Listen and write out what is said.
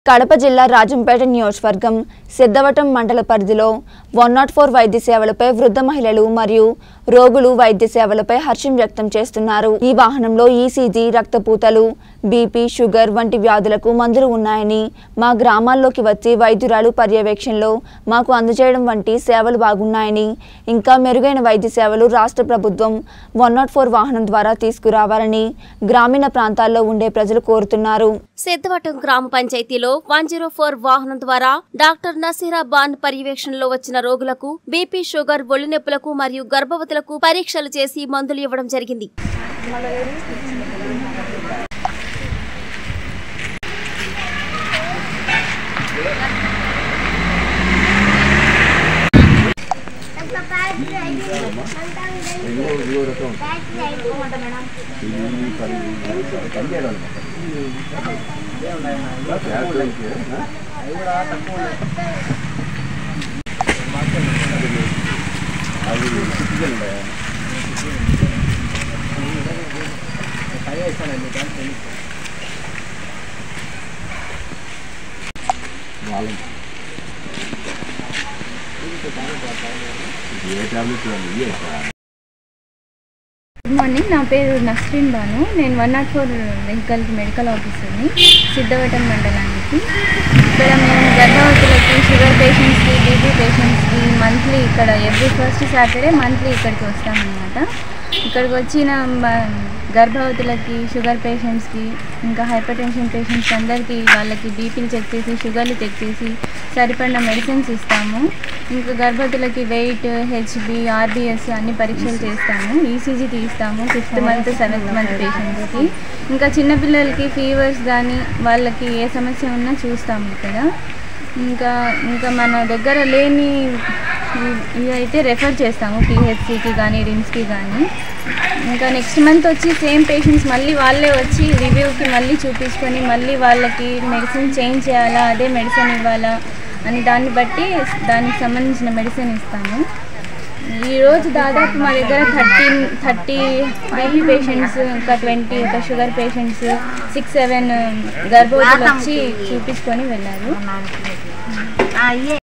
కడప జిల్లా రాజంపేట నియోజకవర్గం సిద్ధవటం మండల పరిధిలో వన్ నాట్ ఫోర్ వైద్య సేవలపై వృద్ధ మహిళలు మరియు రోగులు వైద్య సేవలపై హర్షం వ్యక్తం చేస్తున్నారు ఈ వాహనంలో ఈసీజీ రక్తపూతలు బీపీ షుగర్ వంటి వ్యాధులకు మందులు ఉన్నాయని మా గ్రామాల్లోకి వచ్చి వైద్యురాలు పర్యవేక్షణలో మాకు అందజేయడం వంటి సేవలు బాగున్నాయని ఇంకా మెరుగైన వైద్య సేవలు రాష్ట్ర ప్రభుత్వం వన్ నాట్ ఫోర్ వాహనం ద్వారా తీసుకురావాలని గ్రామీణ ప్రాంతాల్లో ఉండే ప్రజలు కోరుతున్నారు సిద్ధవటం గ్రామ పంచాయతీలో వన్ జీరో ఫోర్ వాహనం ద్వారా డాక్టర్ నసీరా బాన్ పర్యవేక్షణలో వచ్చిన రోగులకు బీపీ షుగర్ ఒళ్ళు నొప్పులకు మరియు గర్భవతులకు పరీక్షలు చేసి మందులు ఇవ్వడం జరిగింది గుడ్ మార్నింగ్ నా పేరు నస్రీన్ బాను నేను వన్ నాట్ ఫోర్ వెహికల్కి మెడికల్ ఆఫీసర్ని సిద్ధవటం మండలానికి ఇక్కడ మేము గర్భవతులకి షుగర్ పేషెంట్స్కి బీపీ పేషెంట్స్కి మంత్లీ ఇక్కడ ఎవ్రీ ఫస్ట్ సాటర్డే మంత్లీ ఇక్కడికి వస్తామన్నమాట ఇక్కడికి వచ్చిన మ- గర్భవతులకి షుగర్ పేషెంట్స్కి ఇంకా హైపర్ టెన్షన్ పేషెంట్స్ అందరికీ వాళ్ళకి బీపీలు చెక్ చేసి షుగర్లు చెక్ చేసి సరిపడిన మెడిసిన్స్ ఇస్తాము ఇంకా గర్భవతులకి వెయిట్ హెచ్బి ఆర్బిఎస్ అన్ని పరీక్షలు చేస్తాము ఈసీజీ తీస్తాము ఫిఫ్త్ మంత్ సెవెంత్ మంత్ పేషెంట్స్కి ఇంకా చిన్నపిల్లలకి ఫీవర్స్ కానీ వాళ్ళకి ఏ సమస్య ఉన్నా చూస్తాము ఇక్కడ ఇంకా ఇంకా మన దగ్గర లేని ఇవి- ఇవి అయితే రెఫర్ చేస్తాము పిహెచ్సికి కానీ రిమ్స్కి కానీ ఇంకా నెక్స్ట్ మంత్ వచ్చి సేమ్ పేషెంట్స్ మళ్ళీ వాళ్ళే వచ్చి రివ్యూకి మళ్ళీ చూపించుకొని మళ్ళీ వాళ్ళకి మెడిసిన్ చేంజ్ చేయాలా అదే మెడిసిన్ ఇవ్వాలా అని దాన్ని బట్టి దానికి సంబంధించిన మెడిసిన్ ఇస్తాము ఈరోజు దాదాపు మా దగ్గర థర్టీన్ థర్టీ బీపీ పేషెంట్స్ ఇంకా ట్వంటీ ఒక షుగర్ పేషెంట్స్ సిక్స్ సెవెన్ గర్భవతులు వచ్చి చూపించుకొని వెళ్ళారు